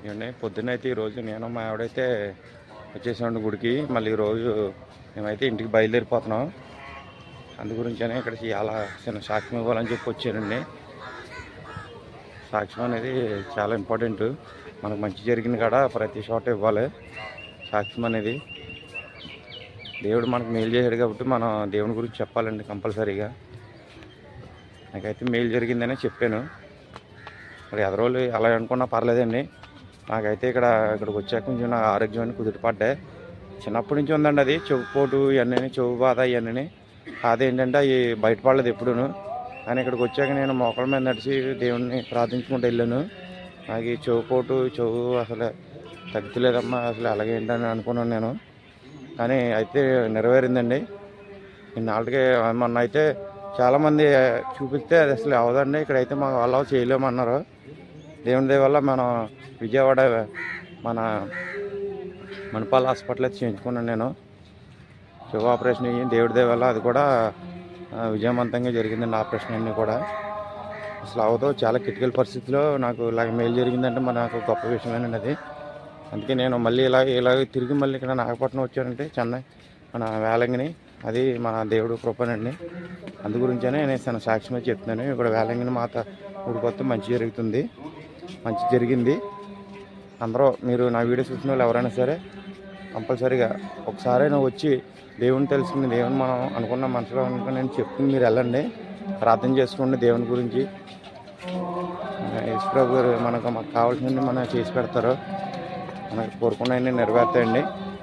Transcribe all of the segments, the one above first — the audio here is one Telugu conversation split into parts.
ఏమండి పొద్దున్న అయితే ఈరోజు నేను మా ఆవిడైతే వచ్చేసామండి గుడికి మళ్ళీ ఈరోజు మేమైతే ఇంటికి బయలుదేరిపోతున్నాం అందు గురించనే ఇక్కడ చాలా చిన్న సాక్ష్యం ఇవ్వాలని చెప్పి వచ్చానండి సాక్ష్యం అనేది చాలా ఇంపార్టెంట్ మనకు మంచి జరిగింది కాడ ప్రతి చోట ఇవ్వాలి సాక్ష్యం అనేది దేవుడు మనకు మేలు చేశాడు కాబట్టి మనం దేవుని గురించి చెప్పాలండి కంపల్సరీగా నాకైతే మేలు జరిగిందనే చెప్పాను మరి ఎదరోళ్ళు అలా అనుకున్నా పర్లేదండి నాకైతే ఇక్కడ ఇక్కడికి వచ్చాక కొంచెం నా ఆరోగ్యం అని కుదుటపడ్డా చిన్నప్పటి నుంచి ఉందండి అది చెవుపోటు ఇవన్నీ చెవు బాధ ఇవన్నీ అదేంటంటే అవి బయటపడలేదు ఎప్పుడూను కానీ ఇక్కడికి వచ్చాక నేను మోకాళ్ళ మీద నడిచి దేవుణ్ణి ప్రార్థించుకుంటూ వెళ్ళాను నాకు ఈ చెవుపోటు చెవు అసలు తగ్గుతలేదమ్మా అసలు అలాగేంటని అనుకున్నాను నేను కానీ అయితే నెరవేరిందండి ఇన్నాళ్ళకి మొన్న అయితే చాలామంది చూపిస్తే అది అసలు అవదండి ఇక్కడైతే మా వాళ్ళు చేయలేమన్నారు దేవుని దయ వల్ల మనం విజయవాడ మన మణిపాల్ హాస్పిటల్ అయితే చేయించుకున్నాను నేను శివ ఆపరేషన్ అయ్యి దేవుడి దయ వల్ల అది కూడా ఆ, విజయవంతంగా జరిగిందండి ఆపరేషన్ అన్నీ కూడా అసలు అవదో చాలా క్రిటికల్ పరిస్థితిలో నాకు ఇలాగ మేలు జరిగిందంటే మన నాకు గొప్ప విషయమేనండి అది అందుకే నేను మళ్ళీ ఇలా ఇలా తిరిగి మళ్ళీ ఇక్కడ నాగపట్నం వచ్చానంటే చెన్నై మన వేలంగిని అది మన దేవుడు కృపనండి అందు గురించనే నేను తన సాక్ష్యమే చెప్తున్నాను ఇక్కడ వేలంగిని మాత ఊడికొస్తే మంచి జరుగుతుంది మంచి జరిగింది అందరూ మీరు నా వీడియో చూసిన వాళ్ళు ఎవరైనా సరే కంపల్సరీగా ఒకసారైనా వచ్చి దేవుని తెలుసుకుని దేవుని మనం అనుకున్న మనసులో అనుకుని నేను చెప్పుకుని మీరు వెళ్ళండి ప్రార్థన చేసుకోండి దేవుని గురించి యేసుప్రభు గారు మనకు మాకు కావాల్సినవి మనం చేసి పెడతారు మనకు కోరుకున్నవన్నీ నెరవేర్తాయండి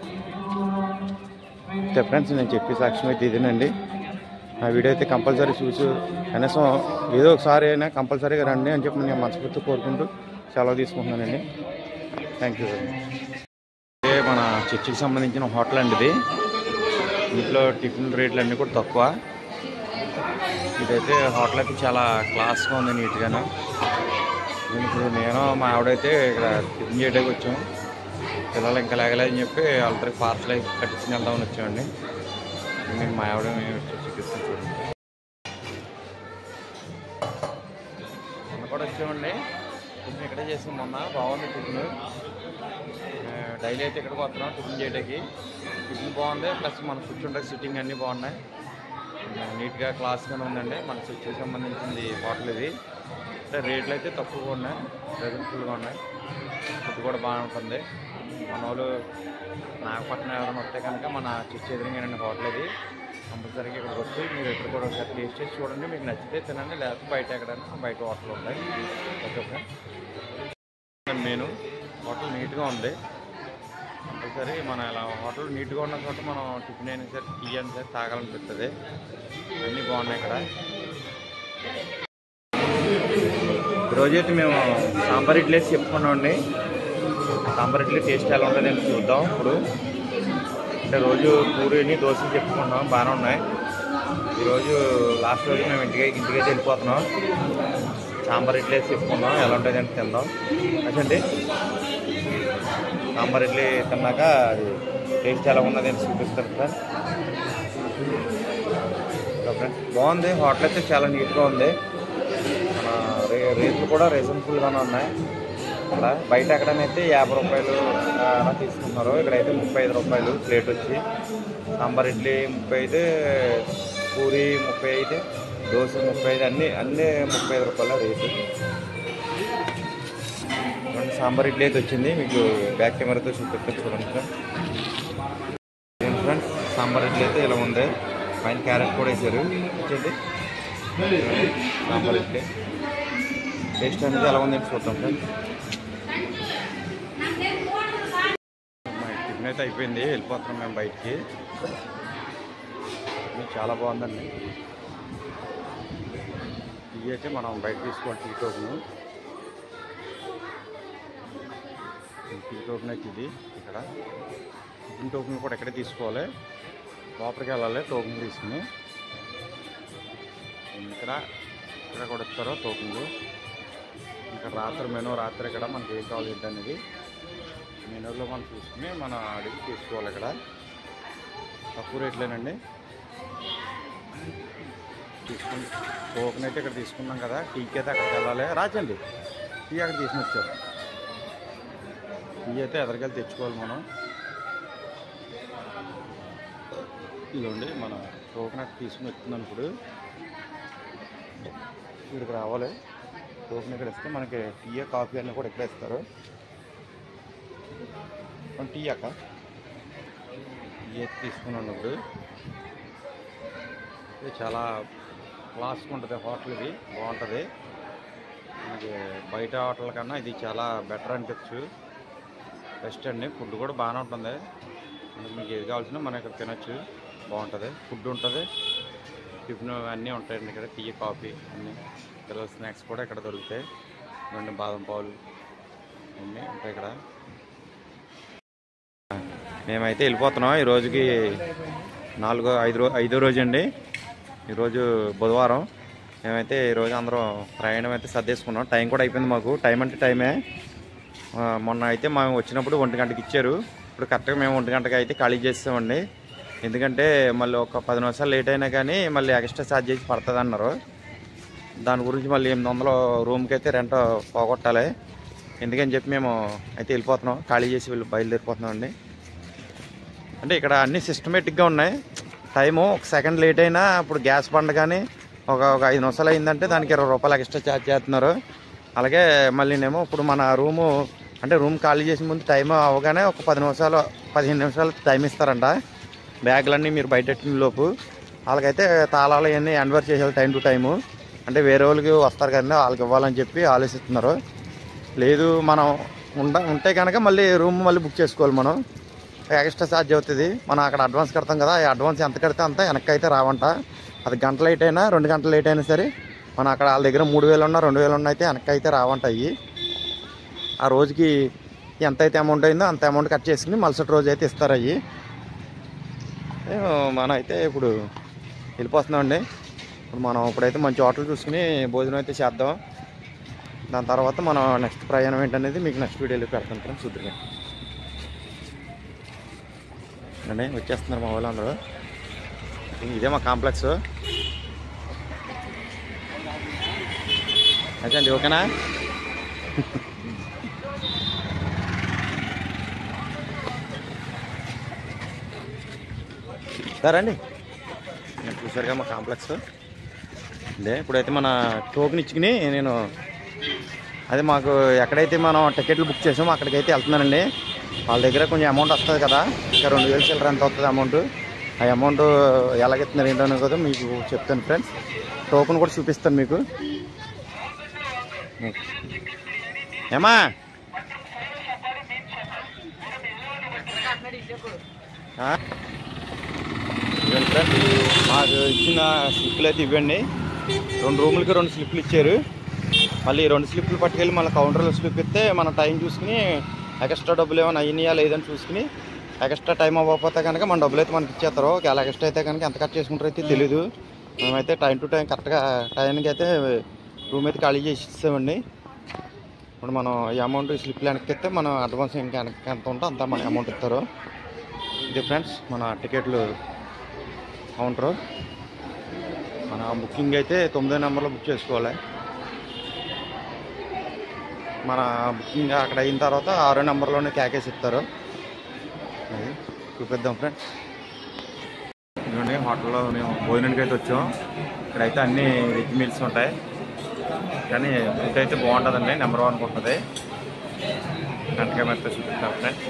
అయితే ఫ్రెండ్స్ నేను చెప్పే సాక్ష్యం అయితే ఇదేనండి నా వీడియో అయితే కంపల్సరీ చూసి కనీసం ఏదో ఒకసారి అయినా కంపల్సరీగా రండి అని చెప్పి నేను మనస్ఫూర్తి కోరుకుంటూ సెలవు తీసుకుంటున్నానండి థ్యాంక్ యూ వెరీ మచ్ ఇదే మన చర్చికి సంబంధించిన హోటల్ అండి ఇది ఇంట్లో టిఫిన్ రేట్లు అన్నీ కూడా తక్కువ ఇదైతే హోటల్ అయితే చాలా క్లాస్గా ఉంది నీట్గాను ఇప్పుడు నేను మా ఆవిడైతే ఇక్కడ టిఫిన్ చేయడానికి వచ్చాం పిల్లలు ఇంకా లేగలేదని చెప్పి వాళ్ళకి పార్సల్ అయితే కట్టించుకుని వెళ్దామని వచ్చామండి నేను మా ఆవిడ మేము వచ్చి చూపిస్తాం చూడండి మొన్న కూడా వచ్చామండి టిఫిన్ ఇక్కడే చేసాం మొన్న బాగుంది టిఫిన్ డైలీ అయితే ఇక్కడికి వస్తున్నాం టిఫిన్ చేయడానికి టిఫిన్ బాగుంది ప్లస్ మన కూర్చుంటే సిట్టింగ్ అన్నీ బాగున్నాయి నీట్గా క్లాస్గానే ఉందండి మన చర్చికి సంబంధించింది హోటల్ ఇది అంటే రేట్లు అయితే తక్కువగా ఉన్నాయి రీజనబుల్గా ఉన్నాయి ఫుడ్ కూడా బాగానే ఉంటుంది మన వాళ్ళు నాగపట్నం ఎవరైనా వస్తే కనుక మన చర్చి ఎదురుగానండి హోటల్ ఇది కంపల్సరీగా ఇక్కడికి వచ్చి మీరు ఎక్కడ కూడా ఒకసారి టేస్ట్ చేసి చూడండి మీకు నచ్చితే తినండి లేకపోతే బయట ఎక్కడైనా బయట హోటల్ ఉంటాయి ఓకే ఫ్రెండ్ మెను హోటల్ నీట్గా ఉంది కంపల్సరీ మన ఇలా హోటల్ నీట్గా ఉన్న చోట మనం టిఫిన్ అయినా సరే టీ అయినా సరే తాగాలనిపిస్తుంది అన్నీ బాగున్నాయి ఇక్కడ ఈరోజైతే మేము సాంబార్ ఇడ్లీ వేసి చెప్పుకున్నామండి సాంబార్ ఇడ్లీ టేస్ట్ ఎలా ఉంటుంది అని చూద్దాం ఇప్పుడు అంటే రోజు పూరీని దోశలు చెప్పుకున్నాం బాగానే ఉన్నాయి ఈరోజు లాస్ట్ రోజు మేము ఇంటికి ఇంటికైతే వెళ్ళిపోతున్నాం సాంబార్ ఇడ్లీ వేసి చెప్పుకున్నాం ఎలా ఉంటుంది అంటే తిందాం అదండి సాంబార్ ఇడ్లీ తిన్నాక అది టేస్ట్ ఎలా ఉన్నది అని చూపిస్తాను సార్ ఫ్రెండ్స్ బాగుంది హోటల్ అయితే చాలా నీట్గా ఉంది మన రే రేట్లు కూడా రీజనబుల్గానే ఉన్నాయి ఇక్కడ బయట ఎక్కడనైతే యాభై రూపాయలు ఆ, అలా తీసుకుంటున్నారు ఇక్కడైతే ముప్పై ఐదు రూపాయలు ప్లేట్ వచ్చి సాంబార్ ఇడ్లీ ముప్పై ఐదు పూరి ముప్పై ఐదు దోశ ముప్పై ఐదు అన్నీ అన్నీ ముప్పై ఐదు రూపాయల రేటు మన సాంబార్ ఇడ్లీ అయితే వచ్చింది మీకు బ్యాక్ కెమెరాతో చూపిస్తాను చూడండి సార్ ఏం ఫ్రెండ్స్ సాంబార్ ఇడ్లీ అయితే ఇలా ఉంది పైన క్యారెట్ కూడా వేసారు వచ్చేది సాంబార్ ఇడ్లీ టేస్ట్ అనేది ఎలా ఉందని చూద్దాం ఫ్రెండ్స్ మా టిఫిన్ అయితే అయిపోయింది వెళ్ళిపోతున్నాం మేము బయటికి ఇది చాలా బాగుందండి ఇవి అయితే మనం బయట తీసుకోవాలి టీ టోకెన్ టీ టోకెన్ అయితే ఇది ఇక్కడ టిఫిన్ టోకెన్ కూడా ఎక్కడే తీసుకోవాలి లోపలికి వెళ్ళాలి టోకెన్ తీసుకుని ఇక్కడ ఇక్కడ కూడా ఇస్తారు టోకెన్లు ఇక్కడ రాత్రి మెనూ రాత్రి ఇక్కడ మనకి ఏం కావాలి ఏంటి అనేది మెనూలో మనం చూసుకుని మనం అడిగి తీసుకోవాలి ఇక్కడ తక్కువ రేట్లేనండి తీసుకుని టోకెన్ అయితే ఇక్కడ తీసుకున్నాం కదా టీకి అయితే అక్కడికి వెళ్ళాలి రాజండి టీ అక్కడ తీసుకుని వచ్చారు టీ అయితే ఎదరికెళ్ళి తెచ్చుకోవాలి మనం ఇదిగోండి మన టోకెన్ తీసుకుని వస్తున్నాను ఇప్పుడు ఇక్కడికి రావాలి టోకెన్ ఇక్కడ ఇస్తే మనకి టీ కాఫీ అన్నీ కూడా ఇక్కడ ఇస్తారు మన టీ అక్క టీ అయితే తీసుకున్నాను ఇప్పుడు ఇది చాలా క్లాస్గా ఉంటుంది హోటల్ ఇది బాగుంటుంది మనకి బయట హోటల్ కన్నా ఇది చాలా బెటర్ అనిపించు బెస్ట్ అండి ఫుడ్ కూడా బాగానే ఉంటుంది మనకి మీకు ఏది కావాల్సిన మనం ఇక్కడ తినొచ్చు బాగుంటుంది ఫుడ్ ఉంటుంది టిఫిన్ అన్నీ ఉంటాయండి ఇక్కడ టీ కాఫీ అన్నీ పిల్లల స్నాక్స్ కూడా ఇక్కడ దొరుకుతాయి రెండు బాదం పాలు అన్నీ ఉంటాయి ఇక్కడ మేమైతే వెళ్ళిపోతున్నాం ఈ రోజుకి నాలుగో ఐదు రో ఐదో రోజు అండి ఈరోజు బుధవారం మేమైతే ఈరోజు అందరం ప్రయాణం అయితే సర్దేసుకున్నాం టైం కూడా అయిపోయింది మాకు టైం అంటే టైమే ఆ, మొన్న అయితే మేము వచ్చినప్పుడు ఒంటి గంటకి ఇచ్చారు ఇప్పుడు కరెక్ట్గా మేము ఒంటి గంటకి అయితే ఖాళీ చేస్తామండి ఎందుకంటే మళ్ళీ ఒక పది నిమిషాలు లేట్ అయినా కానీ మళ్ళీ ఎక్స్ట్రా ఛార్జ్ చేసి పడుతుంది అన్నారు దాని గురించి మళ్ళీ ఎనిమిది వందలు రూమ్కి అయితే రెంట్ పోగొట్టాలి ఎందుకని చెప్పి మేము అయితే వెళ్ళిపోతున్నాం ఖాళీ చేసి వెళ్ళి బయలుదేరిపోతున్నాం అండి అంటే ఇక్కడ అన్ని సిస్టమేటిక్గా ఉన్నాయి టైము ఒక సెకండ్ లేట్ అయినా ఇప్పుడు గ్యాస్ బండ కానీ ఒక ఒక ఐదు నిమిషాలు అయిందంటే దానికి ఇరవై రూపాయలు ఎక్స్ట్రా ఛార్జ్ చేస్తున్నారు అలాగే మళ్ళీనేమో ఇప్పుడు మన రూము అంటే రూమ్ ఖాళీ చేసిన ముందు టైం అవగానే ఒక పది నిమిషాలు పదిహేను నిమిషాలు టైం ఇస్తారంట బ్యాగులన్నీ మీరు బయటెట్టిన లోపు వాళ్ళకైతే తాళాలు అవన్నీ హ్యాండ్ఓవర్ చేసేది టైం టు టైము అంటే వేరే వాళ్ళకి వస్తారు కదా వాళ్ళకి ఇవ్వాలని చెప్పి ఆలోచిస్తున్నారు లేదు మనం ఉండ ఉంటే కనుక మళ్ళీ రూమ్ మళ్ళీ బుక్ చేసుకోవాలి మనం ఎక్స్ట్రా ఛార్జ్ అవుతుంది మనం అక్కడ అడ్వాన్స్ కడతాం కదా ఆ అడ్వాన్స్ ఎంత కడితే అంత వెనక్కి అయితే రావంట అది గంట లేట్ అయినా రెండు గంటలు లేట్ అయినా సరే మనం అక్కడ వాళ్ళ దగ్గర మూడు వేలు ఉన్నా రెండు వేలు ఉన్నా అయితే వెనక్కి అయితే రావంట అవి ఆ రోజుకి ఎంత అయితే అమౌంట్ అయిందో అంత అమౌంట్ కట్ చేసుకుని మరుసటి రోజు అయితే ఇస్తారు అవి మనం అయితే ఇప్పుడు వెళ్ళిపోతున్నామండి ఇప్పుడు మనం ఇప్పుడైతే మంచి హోటల్ చూసుకుని భోజనం అయితే చేద్దాం దాని తర్వాత మనం నెక్స్ట్ ప్రయాణం ఏంటనేది మీకు నెక్స్ట్ వీడియోలో పెడతాను ఫ్రెండ్స్ చూద్దరుగా అండి వచ్చేస్తున్నారు మా వాళ్ళు అందరూ ఇదే మా కాంప్లెక్స్ అదే అండి ఓకేనా సరే అండి నేను చూసారుగా మా కాంప్లెక్స్ ఇదే ఇప్పుడైతే మన టోకెన్ ఇచ్చుకుని నేను అదే మాకు ఎక్కడైతే మనం టికెట్లు బుక్ చేసామో అక్కడికైతే వెళ్తున్నానండి వాళ్ళ దగ్గర కొంచెం అమౌంట్ వస్తుంది కదా ఇంకా రెండు వేలు చిల్లర ఎంత వస్తుంది అమౌంట్ ఆ అమౌంట్ ఎలాగెత్తున్నారు ఏంటో కదా మీకు చెప్తాను ఫ్రెండ్స్ టోకెన్ కూడా చూపిస్తాను మీకు ఏమా ఆ? ఇవ్వండి ఫ్రెండ్స్ మాకు ఇచ్చిన స్లిప్లు అయితే ఇవ్వండి రెండు రూములకి రెండు స్లిప్లు ఇచ్చారు మళ్ళీ ఈ రెండు స్లిప్లు పట్టుకెళ్ళి మళ్ళీ కౌంటర్లో స్లిప్ ఇస్తే మన టైం చూసుకుని ఎక్స్ట్రా డబ్బులు ఏమైనా అయినాయా లేదని చూసుకుని ఎక్స్ట్రా టైం అవ్వకపోతే కనుక మన డబ్బులు అయితే మనకి ఇచ్చేస్తారు ఒకవేళ ఎక్స్ట్రా అయితే కనుక ఎంత కట్ చేసుకుంటారో అయితే తెలీదు మేమైతే టైం టు టైం కరెక్ట్గా టైంకి అయితే రూమ్ అయితే ఖాళీ చేసి ఇస్తామండి ఇప్పుడు మనం ఈ అమౌంట్ స్లిప్లు వెనక్కి ఇస్తే మనం అడ్వాన్స్ ఇంకా వెనక్కి ఎంత ఉంటే అంత మన అమౌంట్ ఇస్తారు ఇది ఫ్రెండ్స్ మన టికెట్లు కౌంటరు మన బుకింగ్ అయితే తొమ్మిదో నెంబర్లో బుక్ చేసుకోవాలి మన బుకింగ్ అక్కడ అయిన తర్వాత ఆరో నెంబర్లోనే క్యాకేజ్ ఇస్తారు అది చూపిద్దాం ఫ్రెండ్స్ ఇదిగోండి హోటల్లో మేము భోజనానికి అయితే వచ్చాం ఇక్కడైతే అన్ని వెజ్ మీల్స్ ఉంటాయి కానీ ఫుడ్ అయితే బాగుంటుందండి నెంబర్ వన్ ఉంటుంది గంటగా మెత్త చూపిస్తాం ఫ్రెండ్స్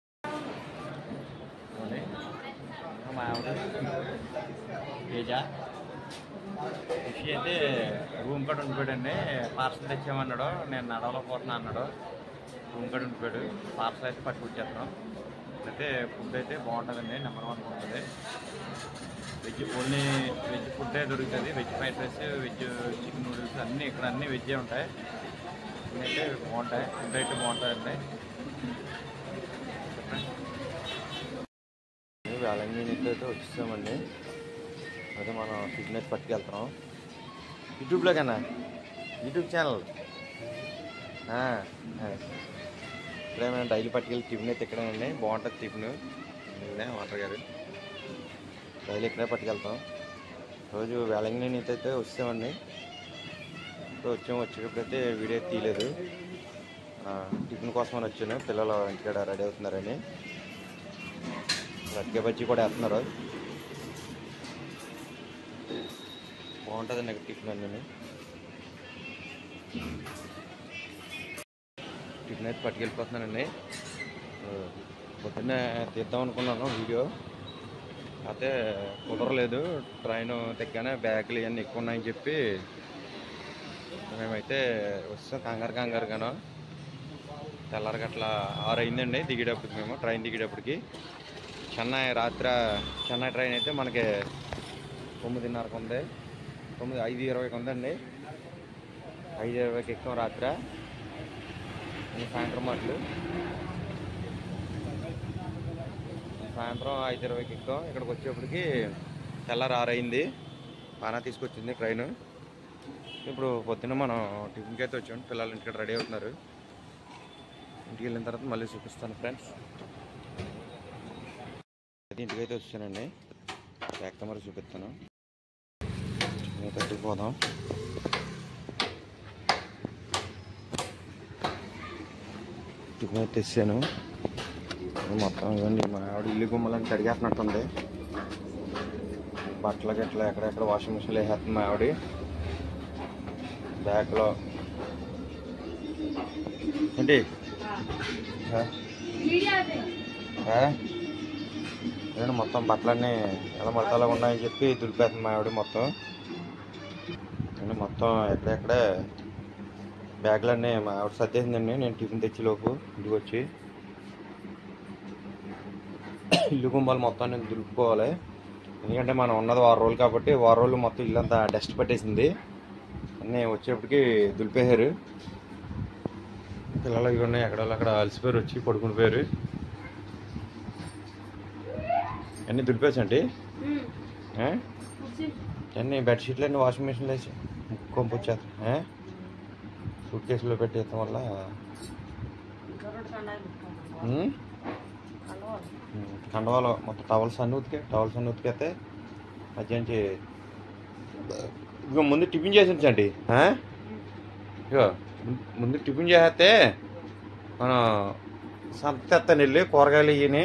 మా ఆవిడ తేజ ఖుషి అయితే రూమ్ కాడ ఉండిపోయాడండి పార్సల్ తెచ్చామన్నాడు నేను నడవలేకపోతున్నా అన్నాడు రూమ్ కాడ ఉండిపోయాడు పార్సల్ అయితే పట్టుకొచ్చేస్తాం అయితే ఫుడ్ అయితే బాగుంటుందండి నెంబర్ వన్ ఉంటుంది వెజ్ ఓన్లీ వెజ్ ఫుడ్డే దొరుకుతుంది veg fried rice veg chicken noodles అన్నీ ఇక్కడ అన్నీ వెజ్జే ఉంటాయి అన్నీ అయితే బాగుంటాయి ఫుడ్ అయితే బాగుంటుందండి వేలంగి నుంచి అయితే వచ్చేసామండి అదే మనం ఫిట్నెస్ పట్టుకెళ్తున్నాం యూట్యూబ్లో కన్నా యూట్యూబ్ ఛానల్ ఆ, అదే. ఇక్కడే మేము డైలీ పట్టుకెళ్ళి టిఫిన్ అయితే ఇక్కడేనండి బాగుంటుంది టిఫిన్ ఇదే వాటర్ గారు డైలీ ఇక్కడే పట్టుకెళ్తాం రోజు వేలంగి నుంచి అయితే వచ్చామండి ఇప్పుడు వచ్చాము వచ్చేటప్పుడైతే వీడియో తీయలేదు ఆ, టిఫిన్ కోసం అని వచ్చాను పిల్లలు ఇంటికాడ రెడీ అవుతున్నారని రట్కే బజ్జీ కూడా వేస్తున్నారు బాగుంటుందండి ఇక్కడ టిఫిన్ అన్నీ టిఫిన్ అయితే పట్టుకెళ్ళిపోతున్నానండి ఆ, పొద్దున్నే తీద్దాం అనుకున్నాను వీడియో అయితే కుదరలేదు ట్రైన్ తెగ్గానే బ్యాగులు ఇవన్నీ ఎక్కువ ఉన్నాయని చెప్పి మేమైతే వస్తాం కంగారు కంగారుగాను తెల్లారి గట్ల ఆరు అయిందండి దిగేటప్పటికి మేము ట్రైన్ దిగేటప్పటికి చెన్నై రాత్రి చెన్నై ట్రైన్ అయితే మనకి తొమ్మిదిన్నరకు ఉంది తొమ్మిది ఐదు ఇరవైకి ఉందండి ఐదు ఇరవైకి ఎక్కాం రాత్రి ఇంకా సాయంత్రం మాటలు సాయంత్రం ఐదు ఇరవైకి ఎక్కాం ఇక్కడికి వచ్చేప్పటికి తెల్లారి ఆరు అయింది బాగా తీసుకొచ్చింది ట్రైన్ ఇప్పుడు పొద్దున్న మనం టిఫిన్కి అయితే వచ్చాం పిల్లలు ఇంటికి రెడీ అవుతున్నారు ఇంటికి వెళ్ళిన తర్వాత మళ్ళీ చూపిస్తాను ఫ్రెండ్స్ అయితే ఇంటికి అయితే వచ్చానండి బ్యాక్ కెమెరా చూపిస్తాను నేను తగ్గిపోదాం టిఫిన్ అయితే తెచ్చాను మొత్తం ఇవ్వండి మా ఆవిడ ఇల్లు గుమ్మలని కడిగేస్తున్నట్టుంది బట్టలు గట్ల ఎక్కడెక్కడ వాషింగ్ మిషన్లో వేసేస్తుంది మా ఆవిడ బ్యాగ్లో ఏంటి ఆ? ఆ? ఏంటి మొత్తం బట్టలన్నీ ఎలా మడతలా ఉన్నాయని చెప్పి దులిపేస్తుంది మా ఆవిడ మొత్తం నేను మొత్తం ఎక్కడెక్కడే బ్యాగులన్నీ మా ఆవిడ సర్దేసిందండి నేను టిఫిన్ తెచ్చి లోపు ఇంటికి వచ్చి ఇల్లు గుంబాలు మొత్తం నేను దులుపుకోవాలి ఎందుకంటే మనం ఉన్నది వారం రోజులు కాబట్టి వారం రోజులు మొత్తం ఇల్లు అంతా డస్ట్ పట్టేసింది అన్నీ వచ్చేప్పటికి దులిపేశారు పిల్లలు ఇవి ఉన్నాయి ఎక్కడ అక్కడ అలసిపోయారు వచ్చి పడుకుని పోయారు అన్నీ దులిపేసండి అన్నీ బెడ్షీట్లు అన్నీ వాషింగ్ మిషన్లో వేసి కొంపొచ్చేస్తాం సూట్ కేసులో పెట్టేయటం వల్ల ఉమ్, ఉమ్, కండవాలో మొత్తం టవల్స్ అన్నీ ఉతికే టవల్స్ అన్నీ ఉతికేస్తే మధ్యాహ్నం ఇక ముందు టిఫిన్ చేసి ఉంచండి ఆ? ఇగో ముం- ముందు టిఫిన్ చేస్తే మనం సంత తెస్తాను వెళ్ళి కూరగాయలు ఇవని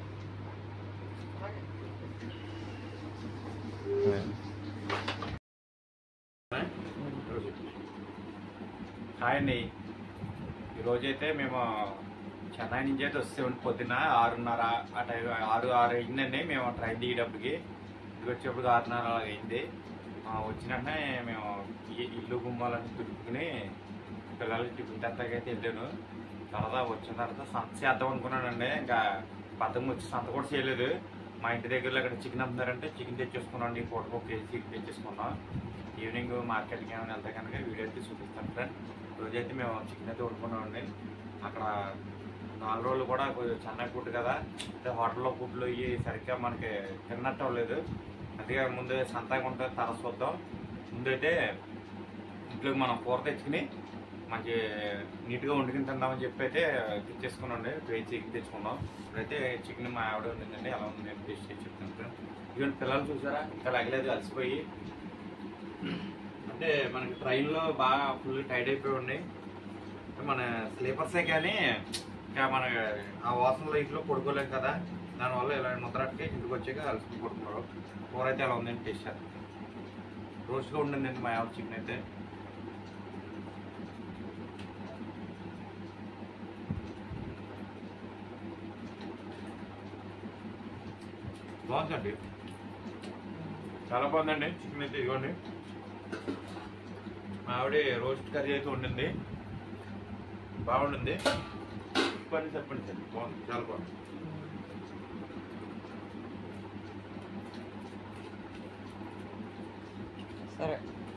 హాయ్ అండి ఈరోజైతే మేము చెన్నై నుంచి అయితే వస్తే పొద్దున్న ఆరున్నర ఆ టైం ఆరు ఆరు అయిందండి మేము ట్రైన్ దిగేటప్పటికి ఇక్కడికి వచ్చేప్పుడు ఆరున్నర అలా అయింది ఆ, వచ్చిన వెంటనే మేము ఈ ఇల్లు గుమ్మాలని దులుపుకుని పిల్లలకి టిఫిన్ తెత్తకి అయితే వెళ్ళాను తర్వాత వచ్చిన తర్వాత సంత చేద్దాం అనుకున్నానండి ఇంకా బద్దం వచ్చి సంత కూడా చేయలేదు మా ఇంటి దగ్గరలో అక్కడ చికెన్ అమ్ముతారంటే చికెన్ తెచ్చేసుకున్నాం ఈ పూటకు ఒక కేజీ చికెన్ తెచ్చేసుకున్నాం ఈవినింగ్ మార్కెట్కి ఏమైనా వెళ్తే కనుక వీడియో అయితే చూపిస్తాను ఫ్రెండ్ రోజైతే మేము చికెన్ అయితే వండుకున్నామండి అక్కడ నాలుగు రోజులు కూడా కొంచెం చెన్నై ఫుడ్ కదా అంటే హోటల్లో ఫుడ్లు ఇవి సరిగ్గా మనకి తిన్నట్టు అవ్వలేదు అందుకే ముందు సంతగా ఉంటుంది తర్వాత చూద్దాం ముందైతే ఇంట్లోకి మనం కూర తెచ్చుకుని మంచి నీట్గా వండుకుని తిందామని చెప్పి అయితే తెచ్చేసుకున్నాండి వెజ్ చికెన్ తెచ్చుకున్నాం ఇప్పుడైతే చికెన్ మా ఆవిడ ఉండిందండి ఎలా ఉంది నేను టేస్ట్ చేసి చెప్తాను ఇవన్నీ పిల్లలు చూసారా ఇంకా లగలేదు అలసిపోయి అంటే మనకి ట్రైన్లో బాగా ఫుల్ టైట్ అయిపోయి ఉండి అంటే మన స్లీపర్సే కానీ ఇంకా మన ఆ వాసనలో ఇంట్లో పడుకోలేం కదా దానివల్ల ఇలా ముద్రట్టుకి ఇంటికి వచ్చాక అలసిపోయి పడుకున్నారు కూర అయితే ఎలా ఉందని టేస్ట్ చేస్తాను రోస్ట్గా ఉండిందండి మా ఆవిడ చికెన్ అయితే బాగుందండి చాలా బాగుందండి చికెన్ అయితే ఇదిగోండి మా ఆవిడ రోస్ట్ కర్రీ అయితే ఉండింది బాగుండింది చెప్పండి చెప్పండి సార్ బాగుంది చాలా బాగుంది సరే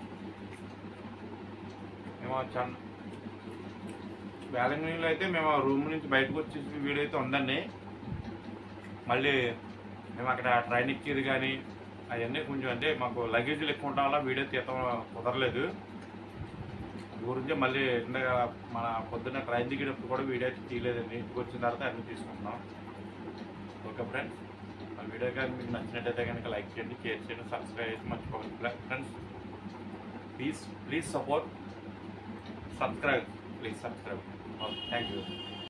మేము చన్ వేలంగిణిలో అయితే మేము ఆ రూమ్ నుంచి బయటకు వచ్చేసి వీడియో అయితే ఉందండి మళ్ళీ మేము అక్కడ ట్రైన్ ఎక్కేది కానీ అవన్నీ కొంచెం అంటే మాకు లగేజీలు ఎక్కువ ఉండడం వల్ల వీడియో తీయటం కుదరలేదు ఈ గురించి మళ్ళీ ఇందాక మన పొద్దున్న ట్రైన్ దిగేటప్పుడు కూడా వీడియో అయితే తీయలేదండి ఇంటికి వచ్చిన తర్వాత అన్ని తీసుకుంటున్నాం ఓకే ఫ్రెండ్స్ మన వీడియో కానీ మీకు నచ్చినట్టయితే కనుక లైక్ చేయండి షేర్ చేయండి సబ్స్క్రైబ్ చేసి మర్చిపోకండి friends please please support subscribe please subscribe thank you